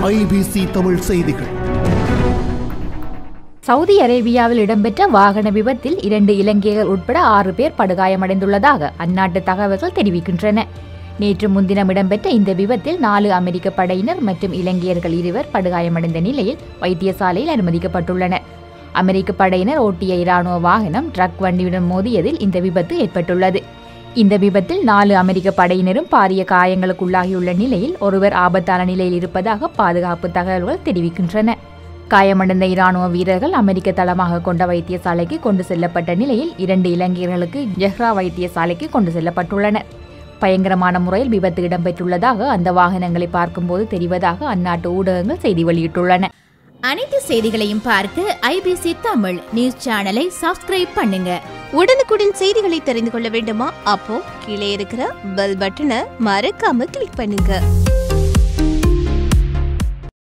IBC Tamil செய்திகள் Saudi அரேபியாவில் இடம்பெற்ற வாகன விபத்தில் இரண்டு இலங்கையர்கள் உட்பட ஆறு பேர் படுகாயமடைந்துள்ளதாக அந்நாட்டு தகவல்கள் தெரிவிக்கின்றன நேற்று முன்தினம் இடம்பெற்ற இந்த விபத்தில் நாலு அமெரிக்க படையினர் மற்றும் இலங்கையர்கள் இருவர் படுகாயமடைந்த நிலையில் வைத்தியசாலையில் அனுமதிக்கப்பட்டுள்ளனர் அமெரிக்க படையினர் ஓட்டிய இராணுவ வாகனம் ட்ரக் வண்டியுடன் மோதியதில் இந்த விபத்து ஏற்பட்டுள்ளது இந்த விபத்தில் நாலு அமெரிக்க படையினரும் பாரிய காயங்களுக்குள்ளாகியுள்ள நிலையில் ஒருவர் ஆபத்தான நிலையில் இருப்பதாக பாதுகாப்பு தகவல்கள் தெரிவிக்கின்றன காயமடைந்த இராணுவ வீரர்கள் அமெரிக்க தளமாக கொண்ட வைத்தியசாலைக்கு கொண்டு செல்லப்பட்ட நிலையில் இரண்டு இலங்கையர்களுக்கு ஜெஹ்ரா வைத்தியசாலைக்கு கொண்டு செல்லப்பட்டுள்ளனர் பயங்கரமான முறையில் விபத்து இடம்பெற்றுள்ளதாக அந்த வாகனங்களை பார்க்கும்போது தெரிவதாக அந்நாட்டு ஊடகங்கள் செய்தி வெளியிட்டுள்ளன அனைத்து செய்திகளையும் பார்க்க ஐபிசி தமிழ் நியூஸ் சேனலை சப்ஸ்கிரைப் பண்ணுங்க உடனுக்குடன் செய்திகளை தெரிந்து கொள்ள வேண்டுமா அப்போ கீழே இருக்கிற பெல் பட்டனை மறக்காம கிளிக் பண்ணுங்க